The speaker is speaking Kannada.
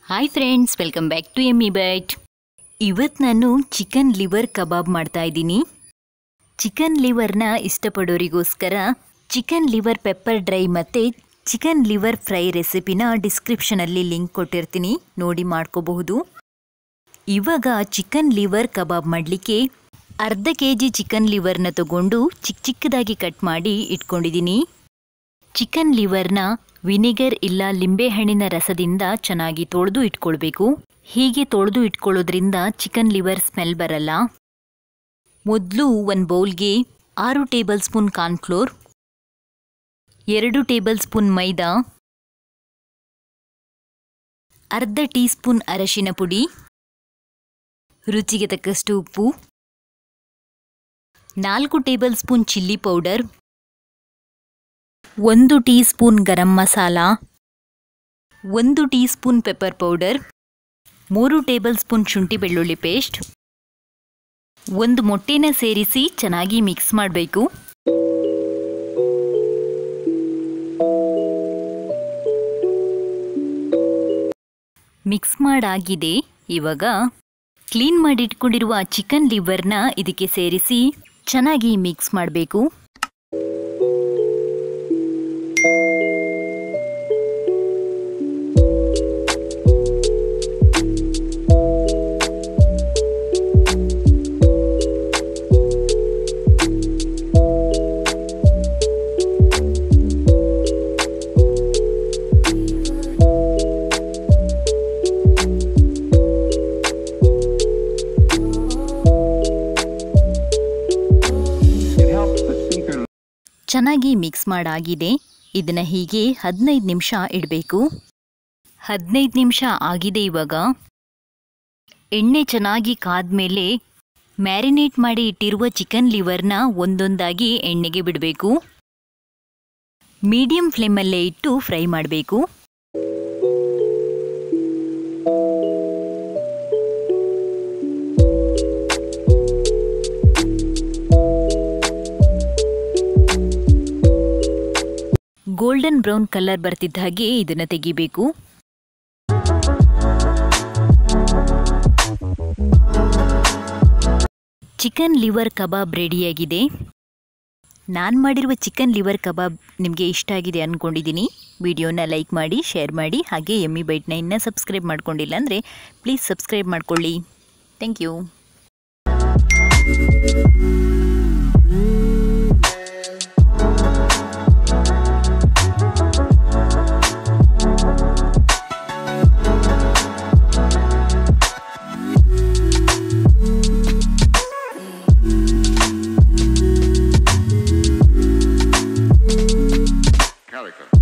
Hi friends welcome back to Emmy bite ಇವತ್ತು ನಾನು ಚಿಕನ್ ಲಿವರ್ ಕಬಾಬ್ ಮಾಡ್ತಾ ಇದ್ದೀನಿ ಚಿಕನ್ ಲಿವರ್ನ ಇಷ್ಟಪಡೋರಿಗೋಸ್ಕರ ಚಿಕನ್ ಲಿವರ್ ಪೆಪ್ಪರ್ ಡ್ರೈ ಮತ್ತು ಚಿಕನ್ ಲಿವರ್ ಫ್ರೈ ರೆಸಿಪಿನ ಡಿಸ್ಕ್ರಿಪ್ಷನಲ್ಲಿ ಲಿಂಕ್ ಕೊಟ್ಟಿರ್ತೀನಿ ನೋಡಿ ಮಾಡ್ಕೋಬಹುದು ಇವಾಗ ಚಿಕನ್ ಲಿವರ್ ಕಬಾಬ್ ಮಾಡಲಿಕ್ಕೆ ಅರ್ಧ ಕೆ ಜಿ ಚಿಕನ್ ಲಿವರ್ನ ತಗೊಂಡು ಚಿಕ್ಕ ಚಿಕ್ಕದಾಗಿ ಕಟ್ ಮಾಡಿ ಇಟ್ಕೊಂಡಿದ್ದೀನಿ ಚಿಕನ್ ಲಿವರ್ನ ವಿನೆಗರ್ ಇಲ್ಲ ಲಿಂಬೆಹಣ್ಣಿನ ರಸದಿಂದ ಚೆನ್ನಾಗಿ ತೊಳೆದು ಇಟ್ಕೊಳ್ಬೇಕು ಹೀಗೆ ತೊಳೆದು ಇಟ್ಕೊಳ್ಳೋದ್ರಿಂದ ಚಿಕನ್ ಲಿವರ್ ಸ್ಮೆಲ್ ಬರಲ್ಲ ಮೊದಲು ಒಂದು ಬೌಲ್ಗೆ ಆರು ಟೇಬಲ್ ಸ್ಪೂನ್ ಕಾರ್ನ್ಫ್ಲೋರ್ ಎರಡು ಟೇಬಲ್ ಸ್ಪೂನ್ ಮೈದಾ ಅರ್ಧ ಟೀ ಸ್ಪೂನ್ ಅರಶಿನ ಪುಡಿ ರುಚಿಗೆ ತಕ್ಕಷ್ಟು ಉಪ್ಪು ನಾಲ್ಕು ಟೇಬಲ್ ಸ್ಪೂನ್ ಚಿಲ್ಲಿ ಪೌಡರ್ ಒಂದು ಟೀ ಸ್ಪೂನ್ ಗರಂ ಮಸಾಲ ಒಂದು ಟೀ ಸ್ಪೂನ್ ಪೆಪ್ಪರ್ ಪೌಡರ್ ಮೂರು ಟೇಬಲ್ ಸ್ಪೂನ್ ಶುಂಠಿ ಬೆಳ್ಳುಳ್ಳಿ ಪೇಸ್ಟ್ ಒಂದು ಮೊಟ್ಟೆನ ಸೇರಿಸಿ ಚೆನ್ನಾಗಿ ಮಿಕ್ಸ್ ಮಾಡಬೇಕು ಮಿಕ್ಸ್ ಮಾಡಾಗಿದೆ ಇವಾಗ ಕ್ಲೀನ್ ಮಾಡಿಟ್ಕೊಂಡಿರುವ ಚಿಕನ್ ಲಿವರ್ನ ಇದಕ್ಕೆ ಸೇರಿಸಿ ಚೆನ್ನಾಗಿ ಮಿಕ್ಸ್ ಮಾಡಬೇಕು It helps the speaker ಚೆನ್ನಾಗಿ ಮಿಕ್ಸ್ ಮಾಡಾಗಿದೆ ಇದನ್ನ ಹೀಗೆ ಹದಿನೈದು ನಿಮಿಷ ಇಡಬೇಕು ಹದಿನೈದು ನಿಮಿಷ ಆಗಿದೆ ಇವಾಗ ಎಣ್ಣೆ ಚೆನ್ನಾಗಿ ಕಾದ್ಮೇಲೆ ಮ್ಯಾರಿನೇಟ್ ಮಾಡಿ ಇಟ್ಟಿರುವ ಚಿಕನ್ ಲಿವರ್ನ ಒಂದೊಂದಾಗಿ ಎಣ್ಣೆಗೆ ಬಿಡಬೇಕು ಮೀಡಿಯಂ ಫ್ಲೇಮಲ್ಲೇ ಇಟ್ಟು ಫ್ರೈ ಮಾಡಬೇಕು ಗೋಲ್ಡನ್ ಬ್ರೌನ್ ಕಲರ್ ಬರ್ತಿದ್ದ ಹಾಗೆ ಇದನ್ನು ತೆಗಿಬೇಕು ಚಿಕನ್ ಲಿವರ್ ಕಬಾಬ್ ರೆಡಿಯಾಗಿದೆ ನಾನು ಮಾಡಿರುವ ಚಿಕನ್ ಲಿವರ್ ಕಬಾಬ್ ನಿಮಗೆ ಇಷ್ಟ ಆಗಿದೆ ಅಂದ್ಕೊಂಡಿದ್ದೀನಿ ವಿಡಿಯೋನ ಲೈಕ್ ಮಾಡಿ ಶೇರ್ ಮಾಡಿ ಹಾಗೆ ಎಮ್ಮಿ ಬೈಟ್ನ ಇನ್ನೂ ಸಬ್ಸ್ಕ್ರೈಬ್ ಮಾಡ್ಕೊಂಡಿಲ್ಲ ಅಂದರೆ ಪ್ಲೀಸ್ ಸಬ್ಸ್ಕ್ರೈಬ್ ಮಾಡ್ಕೊಳ್ಳಿ ಥ್ಯಾಂಕ್ ಯು character.